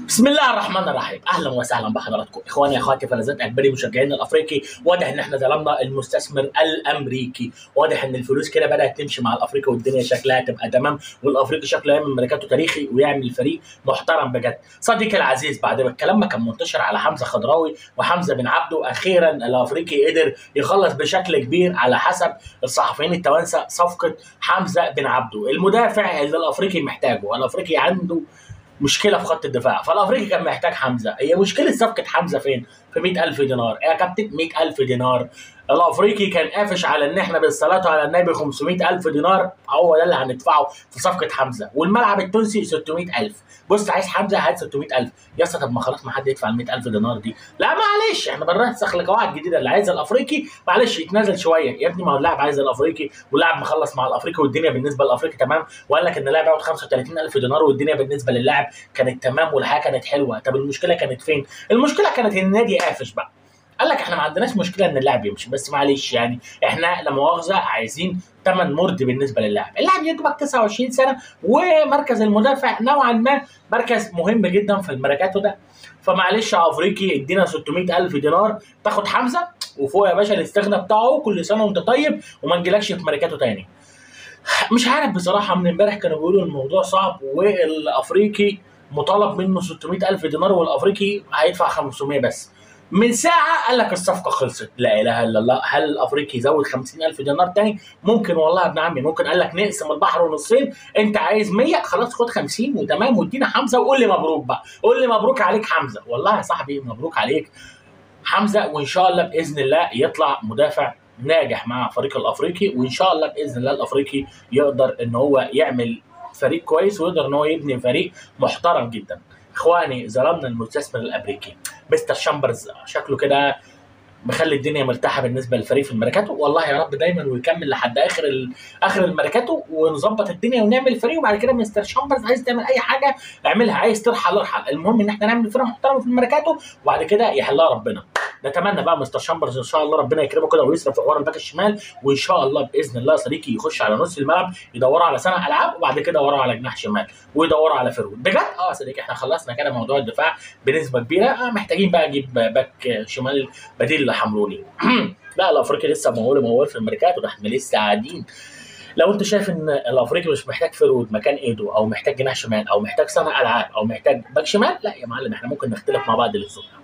بسم الله الرحمن الرحيم اهلا وسهلا بحضراتكم اخواني اخواتي فلذات اكبري مشجعين الافريقي واضح ان احنا ظلمنا المستثمر الامريكي واضح ان الفلوس كده بدات تمشي مع الافريقي والدنيا شكلها تبقى تمام والافريقي شكله يعمل ميركاتو تاريخي ويعمل فريق محترم بجد صديقي العزيز بعد ما الكلام ما كان منتشر على حمزه خضراوي وحمزه بن عبده اخيرا الافريقي قدر يخلص بشكل كبير على حسب الصحفيين التوانسه صفقه حمزه بن عبده المدافع اللي الافريقي محتاجه الافريقي عنده مشكله في خط الدفاع فالافريقي كان محتاج حمزه هي مشكله صفقه حمزه فين في 100000 دينار يا كابتن 100000 دينار الافريقي كان قافش على ان احنا بالصلاه على النبي 500000 دينار هو ده اللي هندفعه في صفقه حمزه والملعب التونسي 600000 بص عايز حمزه هات 600000 يا اسطى طب ما خلاص ما حد يدفع ال 100000 دينار دي لا معلش احنا بنرسخ لقواعد جديده اللي عايز الافريقي معلش يتنازل شويه يا ابني ما هو اللاعب عايز الافريقي واللاعب مخلص مع الافريقي والدنيا بالنسبه للافريقي تمام وقال لك ان اللاعب ياخد 35000 دينار والدنيا بالنسبه للاعب كانت تمام والحياه كانت حلوه طب المشكله كانت فين؟ المشكله كانت ان النادي قافش بقى قال لك احنا ما عندناش مشكله ان اللاعب يمشي بس معلش يعني احنا لا مؤاخذه عايزين ثمن مرضي بالنسبه للاعب، اللاعب يجيبك 29 سنه ومركز المدافع نوعا ما مركز مهم جدا في الميركاتو ده فمعلش يا افريقي ادينا 600000 دينار تاخد حمزه وفوق يا باشا الاستغنى بتاعه كل سنه وانت طيب وما نجيلكش في ميركاتو تاني. مش عارف بصراحه من امبارح كانوا بيقولوا الموضوع صعب والافريقي مطالب منه 600000 دينار والافريقي هيدفع 500 بس. من ساعة قال لك الصفقة خلصت لا إله إلا الله هل الأفريقي يزود 50000 دينار تاني ممكن والله يا ابن عمي ممكن قال لك نقسم البحر نصين أنت عايز 100 خلاص خد 50 وتمام وادينا حمزة وقول لي مبروك بقى قول لي مبروك عليك حمزة والله يا صاحبي مبروك عليك حمزة وإن شاء الله بإذن الله يطلع مدافع ناجح مع فريق الافريقي وان شاء الله باذن الله الافريقي يقدر ان هو يعمل فريق كويس ويقدر ان هو يبني فريق محترم جدا اخواني ظلمنا المستثمر الامريكي مستر شامبرز شكله كده مخلي الدنيا مرتاحه بالنسبه للفريق في الميركاتو والله يا رب دايما ويكمل لحد اخر ال... اخر الميركاتو ونظبط الدنيا ونعمل فريق وبعد كده مستر شامبرز عايز تعمل اي حاجه اعملها عايز ترحل ارحل المهم ان احنا نعمل فرقه محترمه في الميركاتو وبعد كده يحلها ربنا نتمنى بقى مستر شامبرز ان شاء الله ربنا يكرمه كده ويصرف في حوار الباك الشمال وان شاء الله باذن الله صديقي يخش على نص الملعب يدوروا على صانع العاب وبعد كده يدوروا على جناح شمال ويدوروا على فيرود بجد اه صديقي احنا خلصنا كده موضوع الدفاع بنسبه كبيره آه محتاجين بقى اجيب باك شمال بديل لحمروني لا الافريقي لسه موال موال في الميركاتو ده احنا لسه قاعدين لو انت شايف ان الافريقي مش محتاج فيرود مكان ايدو او محتاج جناح شمال او محتاج صانع العاب او محتاج باك شمال لا يا معلم احنا ممكن نختلف مع بعض للصبح